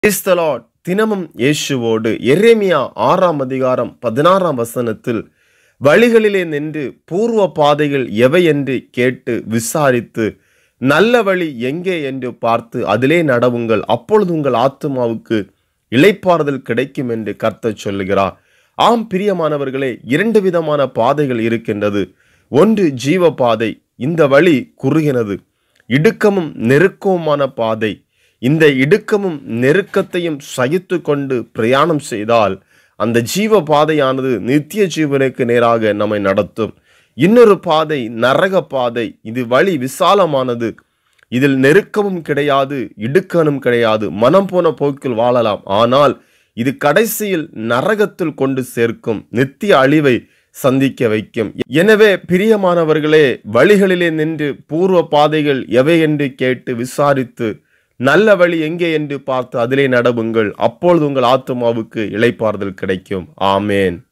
Praise the Lord. தினமும் இயேசுவோடு எரேமியா ஆறாம் அதிகாரம் பதினாறாம் வசனத்தில் வழிகளிலே நின்று பூர்வ பாதைகள் எவை என்று கேட்டு விசாரித்து நல்ல வழி எங்கே என்று பார்த்து அதிலே நடவுங்கள் அப்பொழுது உங்கள் ஆத்துமாவுக்கு இளைப்பாறுதல் கிடைக்கும் என்று கர்த்தர் சொல்லுகிறார் ஆம் பிரியமானவர்களே இரண்டு விதமான பாதைகள் இருக்கின்றது ஒன்று ஜீவ பாதை இந்த வழி குறுகினது இடுக்கமும் நெருக்கமுமான பாதை இந்த இடுக்கமும் நெருக்கத்தையும் சகித்து கொண்டு பிரயாணம் செய்தால் அந்த ஜீவ பாதையானது நித்திய ஜீவனுக்கு நேராக நம்மை நடத்தும் இன்னொரு பாதை நரக பாதை இது வழி விசாலமானது இதில் நெருக்கமும் கிடையாது இடுக்கனும் கிடையாது மனம் போன போக்கில் வாழலாம் ஆனால் இது கடைசியில் நரகத்தில் கொண்டு சேர்க்கும் நித்திய அழிவை சந்திக்க வைக்கும் எனவே பிரியமானவர்களே வழிகளிலே நின்று பூர்வ பாதைகள் எவை என்று கேட்டு விசாரித்து நல்ல வழி எங்கே என்று பார்த்து அதிலே நடவுங்கள் அப்பொழுது உங்கள் ஆத்துமாவுக்கு இளைப்பாறுதல் கிடைக்கும் ஆமேன்